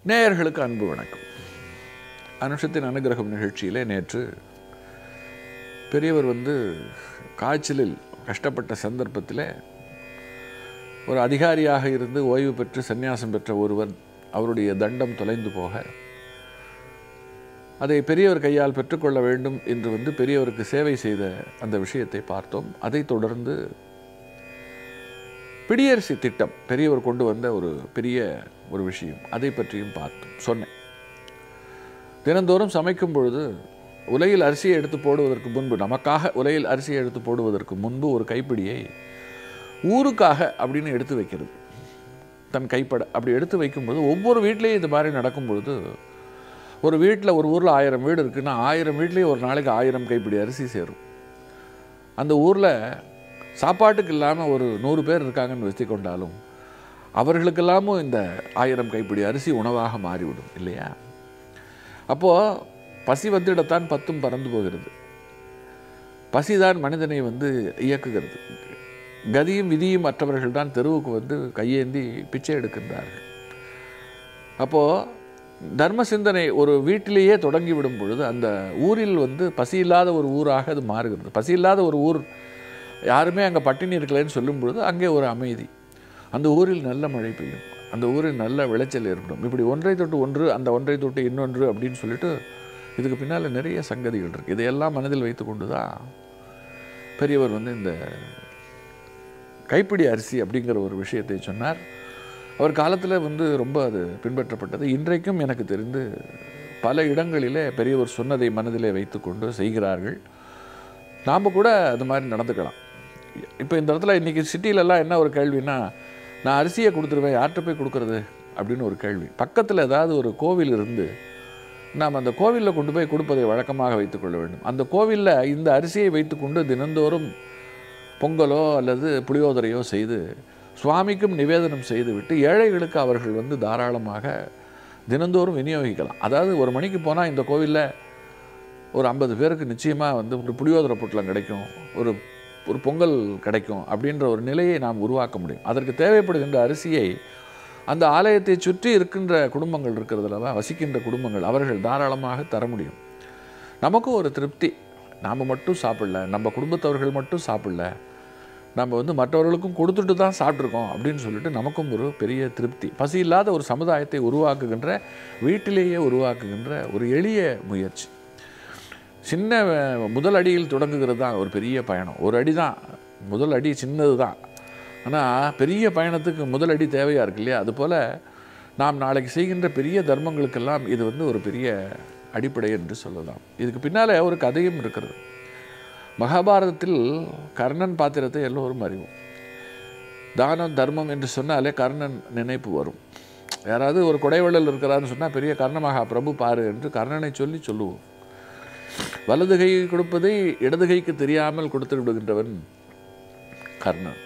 நேயர்களுக்கு அன்பு வணக்கம் அனுஷத்தின் அனுகிரகம் நிகழ்ச்சியிலே நேற்று பெரியவர் வந்து காய்ச்சலில் கஷ்டப்பட்ட சந்தர்ப்பத்தில் ஒரு அதிகாரியாக இருந்து ஓய்வு பெற்று சந்நியாசம் பெற்ற ஒருவர் அவருடைய தண்டம் தொலைந்து போக அதை பெரியவர் கையால் பெற்றுக்கொள்ள வேண்டும் என்று வந்து பெரியவருக்கு சேவை செய்த அந்த விஷயத்தை பார்த்தோம் அதைத் தொடர்ந்து பிடியரசி திட்டம் பெரியவர் கொண்டு வந்த ஒரு பெரிய ஒரு விஷயம் அதை பற்றியும் பார்த்தோம் சொன்னேன் தினந்தோறும் சமைக்கும் பொழுது உலையில் அரிசியை எடுத்து போடுவதற்கு முன்பு நமக்காக உலையில் அரிசியை எடுத்து போடுவதற்கு முன்பு ஒரு கைப்பிடியை ஊருக்காக அப்படின்னு எடுத்து வைக்கிறது தன் கைப்பட அப்படி எடுத்து வைக்கும்பொழுது ஒவ்வொரு வீட்லேயும் இந்த மாதிரி நடக்கும் பொழுது ஒரு வீட்டில் ஒரு ஊரில் ஆயிரம் வீடு இருக்குன்னா ஆயிரம் வீட்லேயும் ஒரு நாளைக்கு ஆயிரம் கைப்பிடி அரிசி சேரும் அந்த ஊரில் சாப்பாட்டுக்கு இல்லாமல் ஒரு நூறு பேர் இருக்காங்கன்னு வச்சு கொண்டாலும் அவர்களுக்கெல்லாமும் இந்த ஆயிரம் கைப்பிடி அரிசி உணவாக மாறிவிடும் இல்லையா அப்போது பசி வந்துடத்தான் பத்தும் பறந்து போகிறது பசிதான் மனிதனை வந்து இயக்குகிறது கதியும் விதியும் மற்றவர்கள் தான் தெருவுக்கு வந்து கையேந்தி பிச்சை எடுக்கின்றார்கள் அப்போது தர்ம சிந்தனை ஒரு வீட்டிலேயே தொடங்கி விடும் பொழுது அந்த ஊரில் வந்து பசி இல்லாத ஒரு ஊராக அது மாறுகிறது பசி இல்லாத ஒரு ஊர் யாருமே அங்கே பட்டினி இருக்கலைன்னு சொல்லும் பொழுது அங்கே ஒரு அமைதி அந்த ஊரில் நல்ல மழை பெய்யும் அந்த ஊரில் நல்ல விளைச்சல் ஏற்படும் இப்படி ஒன்றை தொட்டு ஒன்று அந்த ஒன்றை தொட்டு இன்னொன்று அப்படின்னு சொல்லிட்டு இதுக்கு பின்னால் நிறைய சங்கதிகள் இருக்குது இதையெல்லாம் மனதில் வைத்துக்கொண்டு தான் பெரியவர் வந்து இந்த கைப்பிடி அரிசி அப்படிங்கிற ஒரு விஷயத்தை சொன்னார் அவர் காலத்தில் வந்து ரொம்ப அது பின்பற்றப்பட்டது இன்றைக்கும் எனக்கு தெரிந்து பல இடங்களிலே பெரியவர் சொன்னதை மனதிலே வைத்துக்கொண்டு செய்கிறார்கள் நாம் கூட அது மாதிரி நடந்துக்கலாம் இப்போ இந்த இடத்துல இன்றைக்கி சிட்டிலெல்லாம் என்ன ஒரு கேள்வினா நான் அரிசியை கொடுத்துருவேன் யார்கிட்ட போய் கொடுக்குறது அப்படின்னு ஒரு கேள்வி பக்கத்தில் ஏதாவது ஒரு கோவில் இருந்து நாம் அந்த கோவிலில் கொண்டு போய் கொடுப்பதை வழக்கமாக வைத்துக்கொள்ள வேண்டும் அந்த கோவிலில் இந்த அரிசியை வைத்துக்கொண்டு தினந்தோறும் பொங்கலோ அல்லது புளியோதரையோ செய்து சுவாமிக்கும் நிவேதனம் செய்துவிட்டு ஏழைகளுக்கு அவர்கள் வந்து தாராளமாக தினந்தோறும் விநியோகிக்கலாம் அதாவது ஒரு மணிக்கு போனால் இந்த கோவிலில் ஒரு ஐம்பது பேருக்கு நிச்சயமாக வந்து ஒரு புளியோதரை பொட்டலம் கிடைக்கும் ஒரு ஒரு பொங்கல் கிடைக்கும் அப்படின்ற ஒரு நிலையை நாம் உருவாக்க முடியும் அதற்கு தேவைப்படுகின்ற அரிசியை அந்த ஆலயத்தை சுற்றி இருக்கின்ற குடும்பங்கள் இருக்கிறதுலவா வசிக்கின்ற குடும்பங்கள் அவர்கள் தாராளமாக தர முடியும் நமக்கும் ஒரு திருப்தி நாம் மட்டும் சாப்பிடல நம்ம குடும்பத்தவர்கள் மட்டும் சாப்பிடல நம்ம வந்து மற்றவர்களுக்கும் கொடுத்துட்டு தான் சாப்பிட்ருக்கோம் அப்படின்னு சொல்லிட்டு நமக்கும் ஒரு பெரிய திருப்தி பசி இல்லாத ஒரு சமுதாயத்தை உருவாக்குகின்ற வீட்டிலேயே உருவாக்குகின்ற ஒரு எளிய முயற்சி சின்ன முதல் அடியில் தொடங்குகிறது தான் ஒரு பெரிய பயணம் ஒரு அடி தான் முதல் அடி சின்னது தான் ஆனால் பெரிய பயணத்துக்கு முதல் அடி தேவையாக இருக்கு இல்லையா அதுபோல் நாம் நாளைக்கு செய்கின்ற பெரிய தர்மங்களுக்கெல்லாம் இது வந்து ஒரு பெரிய அடிப்படை என்று சொல்லலாம் இதுக்கு பின்னால் ஒரு கதையும் இருக்கிறது மகாபாரதத்தில் கர்ணன் பாத்திரத்தை எல்லோரும் அறிவோம் தானம் தர்மம் என்று சொன்னாலே கர்ணன் நினைப்பு வரும் யாராவது ஒரு கொடைவள்ளல் இருக்கிறான்னு சொன்னால் பெரிய கர்ணமகா பிரபு பாரு என்று கர்ணனை சொல்லி சொல்லுவோம் வலது கை கொடுப்பதை இடது கைக்கு தெரியாமல் கொடுத்து விடுகின்றவன் கர்ணன்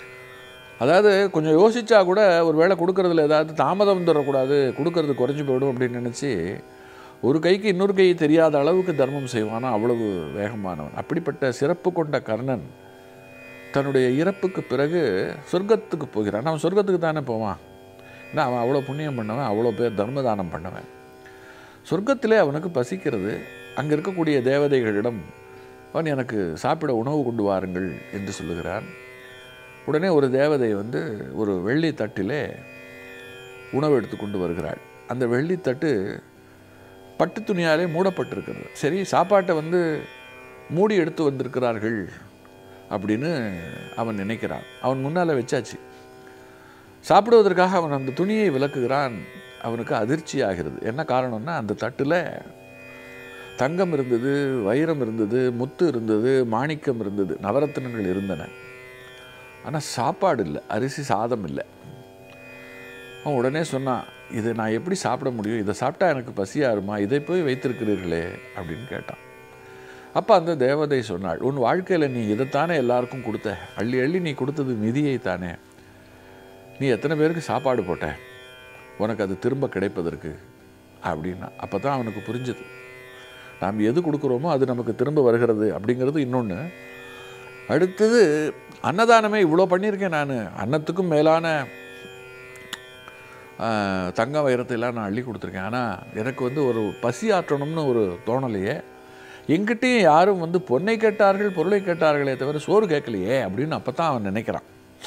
அதாவது கொஞ்சம் யோசித்தா கூட ஒரு வேளை கொடுக்கறதுல ஏதாவது தாமதம் வந்துடக்கூடாது கொடுக்கறது குறைஞ்சி போயிடும் அப்படின்னு நினச்சி ஒரு கைக்கு இன்னொரு கை தெரியாத அளவுக்கு தர்மம் செய்வானா அவ்வளவு வேகமானவன் அப்படிப்பட்ட சிறப்பு கொண்ட கர்ணன் தன்னுடைய இறப்புக்கு பிறகு சொர்க்கத்துக்கு போகிறான் அவன் சொர்க்கத்துக்கு தானே போவான் ஏன்னா அவன் அவ்வளோ புண்ணியம் பண்ணவன் அவ்வளோ பேர் தர்ம தானம் பண்ணவன் சொர்க்கத்திலே அவனுக்கு பசிக்கிறது அங்கே இருக்கக்கூடிய தேவதைகளிடம் அவன் எனக்கு சாப்பிட உணவு கொண்டு வாருங்கள் என்று சொல்லுகிறான் உடனே ஒரு தேவதை வந்து ஒரு வெள்ளி தட்டிலே உணவு எடுத்து கொண்டு வருகிறாள் அந்த வெள்ளித்தட்டு பட்டு துணியாலே மூடப்பட்டிருக்கிறது சரி சாப்பாட்டை வந்து மூடி எடுத்து வந்திருக்கிறார்கள் அப்படின்னு அவன் நினைக்கிறான் அவன் முன்னால் வச்சாச்சு சாப்பிடுவதற்காக அவன் அந்த துணியை விளக்குகிறான் அவனுக்கு அதிர்ச்சி ஆகிறது என்ன காரணம்னா அந்த தட்டில் தங்கம் இருந்தது வைரம் இருந்தது முத்து இருந்தது மாணிக்கம் இருந்தது நவரத்தினங்கள் இருந்தன ஆனால் சாப்பாடு இல்லை அரிசி சாதம் இல்லை அவன் உடனே சொன்னான் இதை நான் எப்படி சாப்பிட முடியும் இதை சாப்பிட்டா எனக்கு பசியாருமா இதை போய் வைத்திருக்கிறீர்களே அப்படின்னு கேட்டான் அப்போ அந்த தேவதை சொன்னாள் உன் வாழ்க்கையில் நீ இதைத்தானே எல்லாருக்கும் கொடுத்த அள்ளி அள்ளி நீ கொடுத்தது நிதியை தானே நீ எத்தனை பேருக்கு சாப்பாடு போட்ட உனக்கு அது திரும்ப கிடைப்பதற்கு அப்படின்னா அப்போ தான் அவனுக்கு புரிஞ்சுது நாம் எது கொடுக்குறோமோ அது நமக்கு திரும்ப வருகிறது அப்படிங்கிறது இன்னொன்று அடுத்தது அன்னதானமே இவ்வளோ பண்ணியிருக்கேன் நான் அன்னத்துக்கும் மேலான ஆஹ், தங்க வைரத்தையெல்லாம் நான் அள்ளி கொடுத்துருக்கேன் ஆனால் எனக்கு வந்து ஒரு பசி ஆற்றணும்னு ஒரு தோணலையே எங்கிட்டயும் யாரும் வந்து பொன்னை கேட்டார்கள் பொருளை கேட்டார்களே தவிர சோறு கேட்கலையே அப்படின்னு அப்போ தான் அவன் நினைக்கிறான்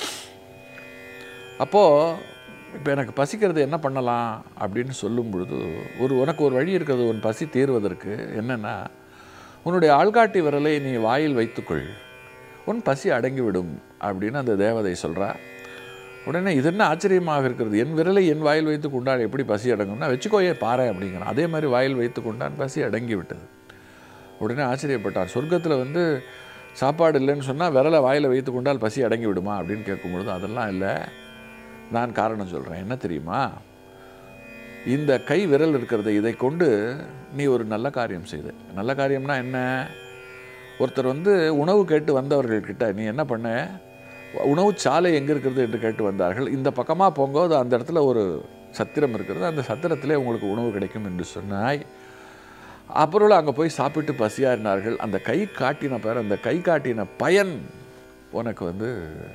அப்போது இப்போ எனக்கு பசிக்கிறது என்ன பண்ணலாம் அப்படின்னு சொல்லும் பொழுது ஒரு உனக்கு ஒரு வழி இருக்கிறது உன் பசி தீர்வதற்கு என்னென்னா உன்னுடைய ஆள்காட்டி விரலை நீ வாயில் வைத்துக்கொள் உன் பசி அடங்கிவிடும் அப்படின்னு அந்த தேவதை சொல்கிறா உடனே இது என்ன ஆச்சரியமாக இருக்கிறது என் விரலை என் வாயில் வைத்து கொண்டால் எப்படி பசி அடங்கும்னா வச்சுக்கோயே பாரு அப்படிங்கிறான் அதே மாதிரி வாயில் வைத்து கொண்டான் பசி அடங்கி விட்டது உடனே ஆச்சரியப்பட்டார் சொர்க்கத்தில் வந்து சாப்பாடு இல்லைன்னு சொன்னால் விரலை வாயில் வைத்து கொண்டால் பசி அடங்கி விடுமா அப்படின்னு கேட்கும்பொழுது அதெல்லாம் இல்லை நான் காரணம் சொல்கிறேன் என்ன தெரியுமா இந்த கை விரல் இருக்கிறது இதை கொண்டு நீ ஒரு நல்ல காரியம் செய்த நல்ல காரியம்னா என்ன ஒருத்தர் வந்து உணவு கேட்டு வந்தவர்கள்கிட்ட நீ என்ன பண்ண உணவு சாலை எங்கே இருக்கிறது என்று கேட்டு வந்தார்கள் இந்த பக்கமாக போங்க அது அந்த இடத்துல ஒரு சத்திரம் இருக்கிறது அந்த சத்திரத்திலே உங்களுக்கு உணவு கிடைக்கும் என்று சொன்னாய் அப்புறம் அங்கே போய் சாப்பிட்டு பசியாறினார்கள் அந்த கை காட்டின பேர் அந்த கை காட்டின பயன் உனக்கு வந்து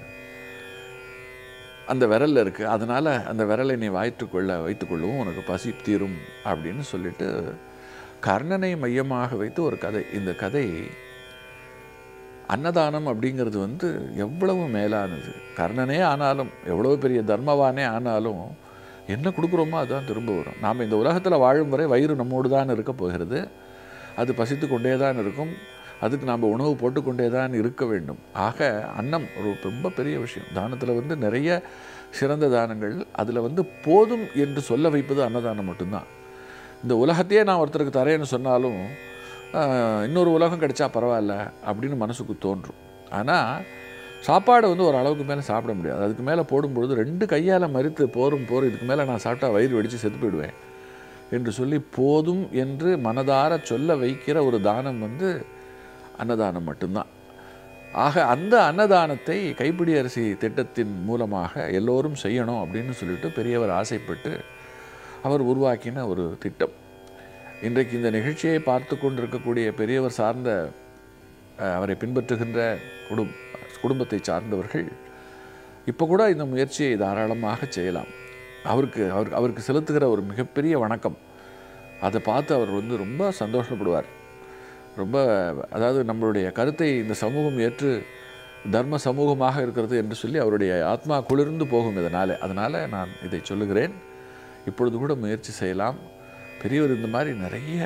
அந்த விரலில் இருக்குது அதனால் அந்த விரலை நீ வாய்த்துக்கொள்ள வைத்துக்கொள்ளவும் உனக்கு பசி தீரும் அப்படின்னு சொல்லிட்டு கர்ணனை மையமாக வைத்து ஒரு கதை இந்த கதை அன்னதானம் அப்படிங்கிறது வந்து எவ்வளவு மேலானது கர்ணனே ஆனாலும் எவ்வளவு பெரிய தர்மவானே ஆனாலும் என்ன கொடுக்குறோமோ அதுதான் திரும்ப வரும் நாம் இந்த உலகத்தில் வாழும் வரை வயிறு நம்மோடு தான் இருக்க போகிறது அது பசித்து கொண்டே தான் இருக்கும் அதுக்கு நாம் உணவு போட்டுக்கொண்டே தான் இருக்க வேண்டும் ஆக அன்னம் ஒரு ரொம்ப பெரிய விஷயம் தானத்தில் வந்து நிறைய சிறந்த தானங்கள் அதில் வந்து போதும் என்று சொல்ல வைப்பது அன்னதானம் மட்டும்தான் இந்த உலகத்தையே நான் ஒருத்தருக்கு தரேன்னு சொன்னாலும் ஆஹ், இன்னொரு உலகம் கிடைச்சா பரவாயில்ல அப்படின்னு மனசுக்கு தோன்றும் ஆனால் சாப்பாடு வந்து ஒரு அளவுக்கு மேலே சாப்பிட முடியாது அதுக்கு மேலே போடும்பொழுது ரெண்டு கையால் மறித்து போரும் போர் இதுக்கு மேலே நான் சாப்பிட்டா வயிறு வெடித்து செத்து போயிடுவேன் என்று சொல்லி போதும் என்று மனதார சொல்ல வைக்கிற ஒரு தானம் வந்து அன்னதானம் மட்டும்தான் ஆக அந்த அன்னதானத்தை கைப்பிடி அரிசி திட்டத்தின் மூலமாக எல்லோரும் செய்யணும் அப்படின்னு சொல்லிட்டு பெரியவர் ஆசைப்பட்டு அவர் உருவாக்கின ஒரு திட்டம் இன்றைக்கு இந்த நிகழ்ச்சியை பார்த்து கொண்டிருக்கக்கூடிய பெரியவர் சார்ந்த அஹ், அவரை பின்பற்றுகின்ற குடும் குடும்பத்தை சார்ந்தவர்கள் இப்போ கூட இந்த முயற்சியை தாராளமாக செய்யலாம் அவருக்கு அவருக்கு அவருக்கு செலுத்துகிற ஒரு மிகப்பெரிய வணக்கம் அதை பார்த்து அவர் வந்து ரொம்ப சந்தோஷப்படுவார் ரொம்ப அதாவது நம்மளுடைய கருத்தை இந்த சமூகம் ஏற்று தர்ம சமூகமாக இருக்கிறது என்று சொல்லி அவருடைய ஆத்மா குளிர்ந்து போகும் இதனால் அதனால் நான் இதை சொல்லுகிறேன் இப்பொழுது கூட முயற்சி செய்யலாம் பெரியவர் இந்த மாதிரி நிறைய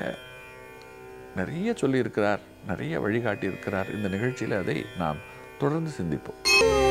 நிறைய சொல்லியிருக்கிறார் நிறைய வழிகாட்டி இருக்கிறார் இந்த நிகழ்ச்சியில் அதை நாம் தொடர்ந்து சிந்திப்போம்